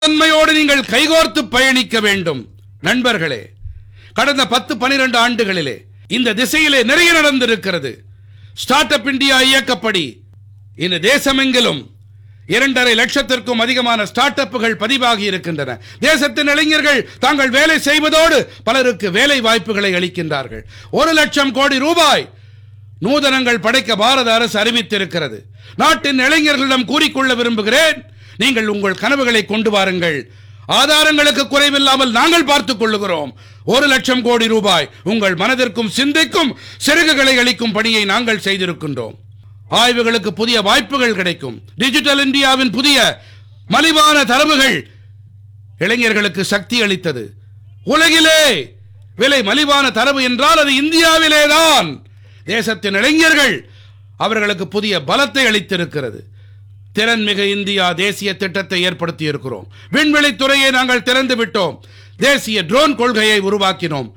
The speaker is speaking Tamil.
தன்மையோடு நீங்கள் கைகோர்த்து பயணிக்க வேண்டும் நண்பர்களே கடந்த பத்து பனிரெண்டு ஆண்டுகளிலே இந்த திசையிலே நிறைய நடந்திருக்கிறது ஸ்டார்ட் அப் இந்தியா இயக்கப்படி இந்த தேசமெங்கிலும் இரண்டரை லட்சத்திற்கும் அதிகமான ஸ்டார்ட் அப்புகள் பதிவாகி இருக்கின்றன தேசத்தின் இளைஞர்கள் தாங்கள் வேலை செய்வதோடு பலருக்கு வேலை வாய்ப்புகளை அளிக்கின்றார்கள் ஒரு லட்சம் கோடி ரூபாய் நூதனங்கள் படைக்க பாரத அரசு அறிவித்திருக்கிறது நாட்டின் இளைஞர்களிடம் கூறிக்கொள்ள விரும்புகிறேன் நீங்கள் உங்கள் கனவுகளை கொண்டு வாருங்கள் ஆதாரங்களுக்கு குறைவில்லாமல் நாங்கள் பார்த்துக் கொள்ளுகிறோம் ஒரு லட்சம் கோடி ரூபாய் உங்கள் மனதிற்கும் சிந்தைக்கும் சிறகுகளை அளிக்கும் பணியை நாங்கள் செய்திருக்கின்றோம் ஆய்வுகளுக்கு புதிய வாய்ப்புகள் கிடைக்கும் டிஜிட்டல் இந்தியாவின் புதிய மலிவான தரவுகள் இளைஞர்களுக்கு சக்தி அளித்தது உலகிலே விலை மலிவான தரவு என்றால் அது இந்தியாவிலேதான் தேசத்தின் இளைஞர்கள் அவர்களுக்கு புதிய பலத்தை அளித்திருக்கிறது திறன்மிகு இந்தியா தேசிய திட்டத்தை ஏற்படுத்தி இருக்கிறோம் விண்வெளித் துறையை நாங்கள் திறந்து விட்டோம் தேசிய ட்ரோன் கொள்கையை உருவாக்கினோம்